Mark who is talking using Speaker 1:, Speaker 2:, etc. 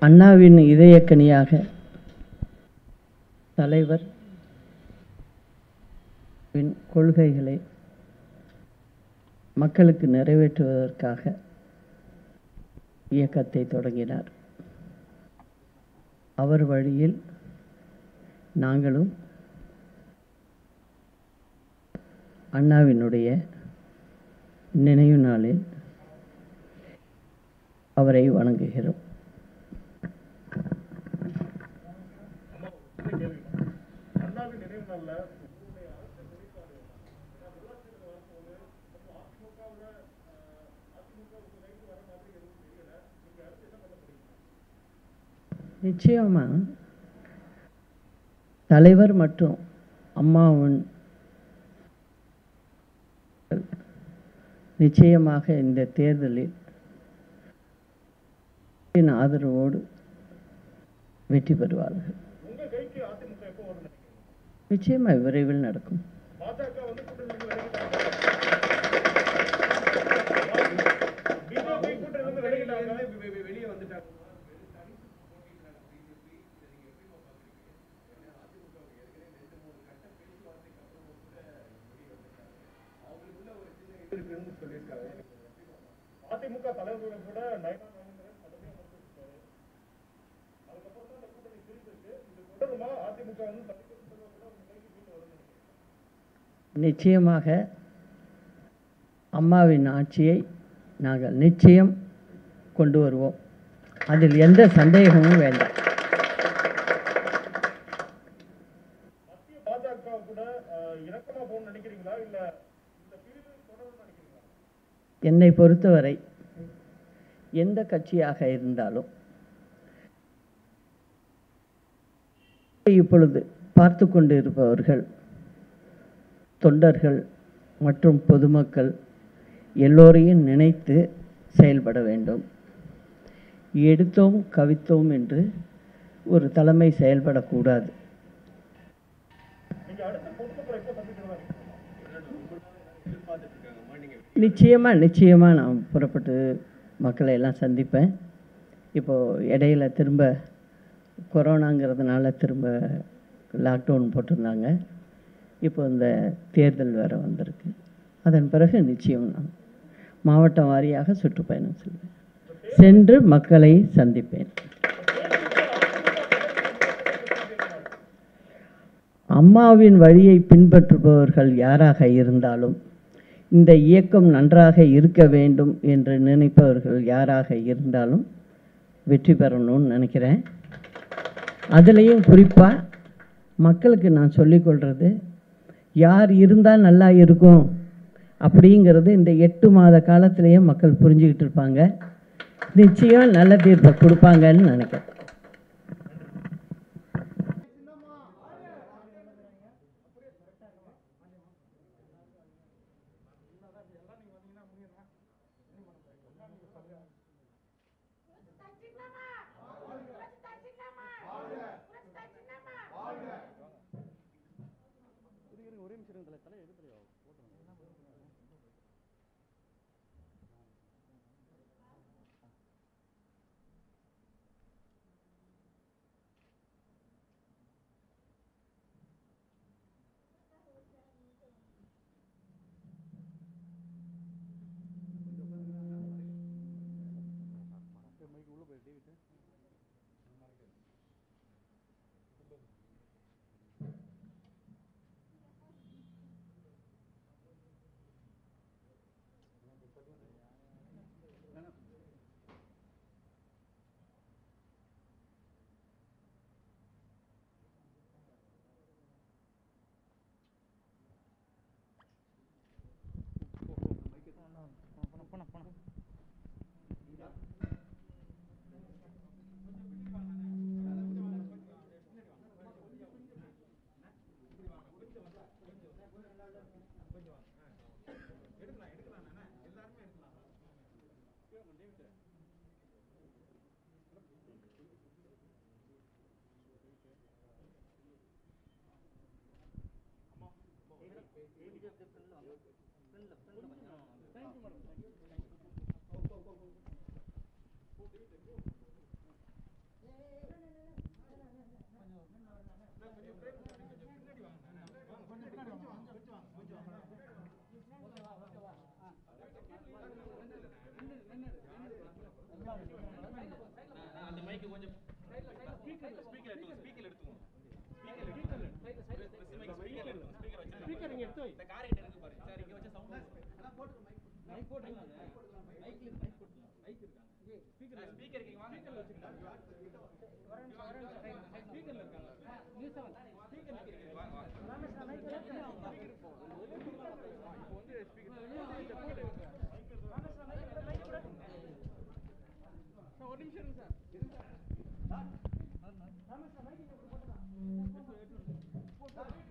Speaker 1: அண்ணாவின் இதயக்கனியாக தலைவர் வின் கொள்கைகளை மக்களுக்கு நிறைவேற்றுவதற்காக இயக்கத்தை தொடங்கினார் அவர் வழியில் நாங்களும் அண்ணாவினுடைய நினைவு நாளில் அவரை வணங்குகிறோம் நிச்சயமா தலைவர் மற்றும் அம்மாவின் நிச்சயமாக இந்த தேர்தலில் என் ஆதரவோடு வெற்றி பெறுவார்கள் நிச்சயமாக விரைவில் நடக்கும்
Speaker 2: வெளியே வந்துட்டாங்க அதிமுக தலைவர்களை கூட நயனா நாகேந்திரன் கடுமையா மறுத்துட்டாரு அதுக்கப்புறம் தான் அந்த கூட்டணி பிரிச்சிருக்கு இது தொடருமா அதிமுக வந்து தனிப்பட்ட தலைவர் கூட அவங்க கைக்கு மீட்டு வரும்னு நினைக்கிறேன்
Speaker 1: நிச்சயமாக அம்மாவின் ஆட்சியை நாங்கள் நிச்சயம் கொண்டு வருவோம் அதில் எந்த சந்தேகமும் வேண்டாம்
Speaker 2: மத்திய பாஜக கூட அஹ், இணக்கமா போகணும்னு நினைக்கிறீங்களா இல்ல இந்த பிரிவு தொடரும்னு நினைக்கிறீங்களா
Speaker 1: என்னை பொறுத்தவரை எந்த கட்சியாக இருந்தாலும் இப்பொழுது பார்த்து கொண்டு இருப்பவர்கள் தொண்டர்கள் மற்றும் பொதுமக்கள் எல்லோரையும் நினைத்து செயல்பட வேண்டும் எடுத்தோம் கவித்தோம் என்று ஒரு தலைமை செயல்படக்கூடாது
Speaker 2: நீங்க அடுத்த பொதுமக்களை எப்போ சந்திக்கிறதா
Speaker 1: நிச்சயமாக நிச்சயமாக நான் புறப்பட்டு மக்களை எல்லாம் சந்திப்பேன் இப்போது இடையில திரும்ப கொரோனாங்கிறதுனால திரும்ப லாக்டவுன் போட்டிருந்தாங்க இப்போ இந்த தேர்தல் வேறு வந்திருக்கு அதன் பிறகு நிச்சயம் நான் மாவட்டம் வாரியாக சுற்றுப்பயணம் செல்வேன் சென்று மக்களை சந்திப்பேன் அம்மாவின் வழியை பின்பற்றுபவர்கள் யாராக இருந்தாலும் இந்த இயக்கம் நன்றாக இருக்க வேண்டும் என்று நினைப்பவர்கள் யாராக இருந்தாலும் வெற்றி பெறணும்னு நினைக்கிறேன் அதுலேயும் குறிப்பாக மக்களுக்கு நான் சொல்லிக்கொள்கிறது யார் இருந்தால் நல்லா இருக்கும் அப்படிங்கிறது இந்த எட்டு மாத காலத்திலேயே மக்கள் புரிஞ்சுக்கிட்டு இருப்பாங்க நிச்சயம் நல்ல தீர்ப்பை கொடுப்பாங்கன்னு நினைக்கிறேன்
Speaker 3: அந்த மைக்கு கொஞ்சம் ஸ்பீக்கர் ஸ்பீக்கர் எடுத்துங்க ஸ்பீக்கர் எடுத்துங்க ஸ்பீக்கர் எடுத்துங்க ஸ்பீக்கர் எடுத்துங்க ஸ்பீக்கர் வச்சு ஸ்பீக்கர் இங்க எடுத்து இந்த கார் கிட்ட இருக்கு பாரு சார் இங்க வச்ச சவுண்ட் மைக் போட்டுருங்க மைக்ல மைக் போட்டுருங்க மைக் இருக்காங்க ஸ்பீக்கர் ஸ்பீக்கர் இங்க வாங்க ஸ்பீக்கர்ல வச்சுக்கலாம் ஸ்பீக்கர்ல இருக்காங்க நியூஸ் செவன் ஸ்பீக்கர் இருக்கு வாங்க வாங்க இப்போ வந்து ஸ்பீக்கர் ஒரு நிமிஷம் இருங்க சார் இருங்க சார்